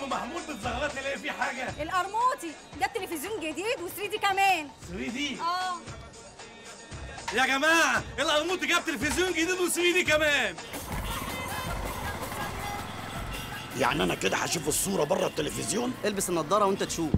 ام محمود بالزغلات تلاقي فيه حاجه القرموطي جاب تلفزيون جديد و3 دي كمان 3 دي اه يا جماعه القرموط جاب تلفزيون جديد و 3 دي كمان يعني انا كده هشوف الصوره بره التلفزيون البس النضاره وانت تشوف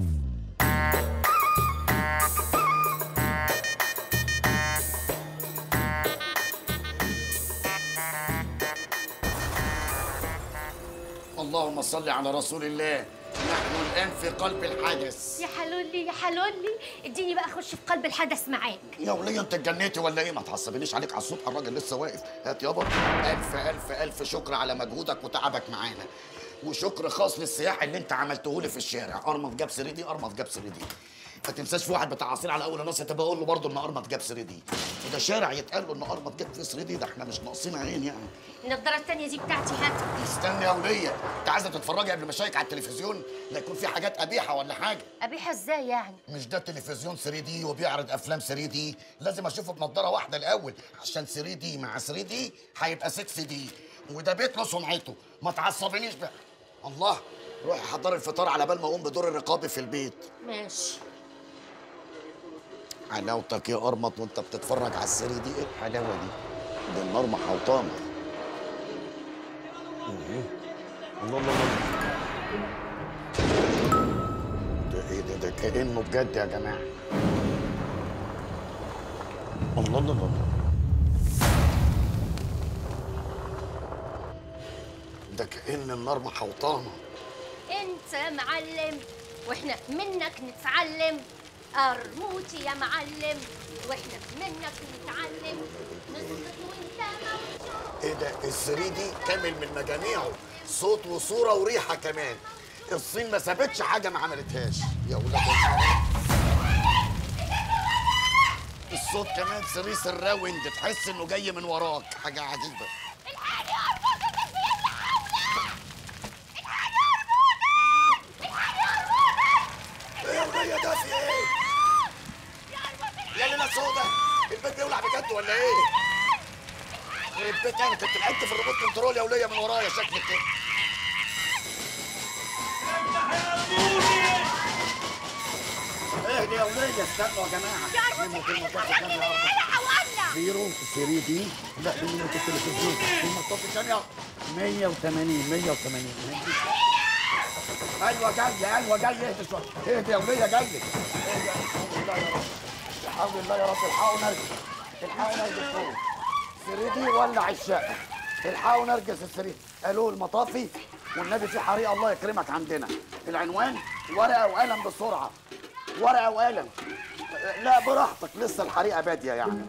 اللهم صل على رسول الله نحن الان في قلب الحدث يا حلولي يا حلولي اديني بقى اخش في قلب الحدث معاك يا وليه انت اتجنيتي ولا ايه ما تعصبنيش عليك على الصوت الراجل لسه واقف هات يابا الف الف الف شكر على مجهودك وتعبك معانا وشكر خاص للسياح اللي انت عملته لي في الشارع ارمط جاب 3 دي ارمط جاب 3 دي ما تنساش في واحد بتاع عصير على اول الناس تبقى اقول له برضه ان ارمط جاب 3 دي وده شارع يتقال له ان ارمط جاب فيه 3 دي ده احنا مش ناقصين عين يعني النضاره التانية دي بتاعتي هاتها استني يا وليه انت عايزه تتفرجي قبل ما اشيك على التلفزيون لا يكون في حاجات قبيحه ولا حاجه ابيعها ازاي يعني مش ده تلفزيون 3 دي وبيعرض افلام 3 دي لازم اشوفه بنضاره واحده الاول عشان 3 دي مع 3 دي هيبقى 6 دي وده بيت له سمعته ما تعصبنيش بقى الله روحي حضري الفطار على بال ما اقوم بدور الرقابي في البيت ماشي حلاوتك يا قرمط وانت بتتفرج على السري دي ايه الحلاوه دي ده النار محوطانه الله الله الله ده ايه ده ده كانه بجد يا جماعه الله الله الله ده كأن النار محوطانه انت معلم واحنا منك نتعلم قرموطي يا معلم واحنا منك نتعلم نسقط وانت موجود ايه ده الثري دي كامل من مجاميعه صوت وصوره وريحه كمان الصين ما سابتش حاجه ما عملتهاش يا ولاد الحرام الصوت كمان سريس الراوند تحس انه جاي من وراك حاجه عجيبه الحاجة اربطت الزيادة حولك ايه يا وليه ده في ايه يا ليله سودا البيت بيولع بجد ولا ايه يخرب بيت انا كنت لعبت في الريموت كنترول يا وليه من ورايا شكلك كده اهدي يا وليه استنوا يا جماعه لموا كلمة واحدة تانية يا أربعة. انا هولع زيرو 3 دي لا دي من التلفزيون كلمة صوت ثانية 180 180 ايوه جاي ايوه جاي اهدي شويه اهدي يا وليه جاي لك اهدي الحمد لله يا رب الحقوا نرجس الحقوا نرجس فوق 3 دي ولع الشقه الحقوا نرجس السرير قالوا المطافي والنبي في حريقه الله يكرمك عندنا العنوان ورقه وقلم بسرعه ورقه وقلم لا براحتك لسه الحريقه باديه يعني